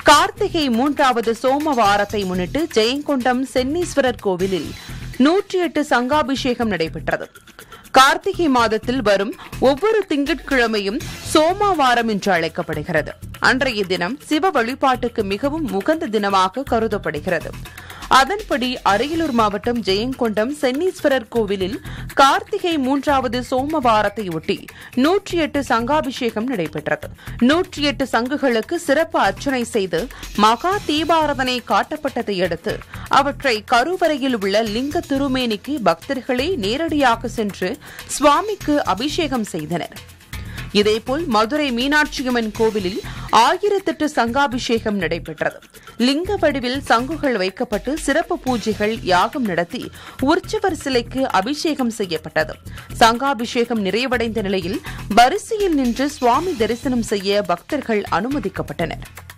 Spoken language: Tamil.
கார்த்திகை மூன்றாவது சோமவாரத்தை முன்னிட்டு ஜெயங்கொண்டம் சென்னீஸ்வரர் கோவிலில் நூற்றி எட்டு சங்காபிஷேகம் நடைபெற்றது கார்த்திகை மாதத்தில் வரும் ஒவ்வொரு திங்கட்கிழமையும் சோமவாரம் என்று அழைக்கப்படுகிறது அன்றைய தினம் சிவ வழிபாட்டுக்கு மிகவும் உகந்த தினமாக கருதப்படுகிறது அதன்படி அரியலூர் மாவட்டம் ஜெயங்கொண்டம் சென்னீஸ்வரர் கோவிலில் கார்த்திகை மூன்றாவது சோமவாரத்தை ஒட்டி நூற்றி எட்டு சங்காபிஷேகம் நடைபெற்றது நூற்றி எட்டு சங்குகளுக்கு சிறப்பு அர்ச்சனை செய்து மகா தீபாரதனை காட்டப்பட்டதை அடுத்து அவற்றை கருவறையில் உள்ள லிங்க திருமேனிக்கு பக்தர்களே நேரடியாக சென்று சுவாமிக்கு அபிஷேகம் செய்தனர் இதேபோல் மதுரை மீனாட்சியம்மன் கோவிலில் ஆயிரத்தெட்டு சங்காபிஷேகம் நடைபெற்றது லிங்க வடிவில் சங்குகள் வைக்கப்பட்டு சிறப்பு பூஜைகள் யாகம் நடத்தி உற்சவர் சிலைக்கு அபிஷேகம் செய்யப்பட்டது சங்காபிஷேகம் நிறைவடைந்த நிலையில் வரிசையில் நின்று சுவாமி தரிசனம் செய்ய பக்தர்கள் அனுமதிக்கப்பட்டனர்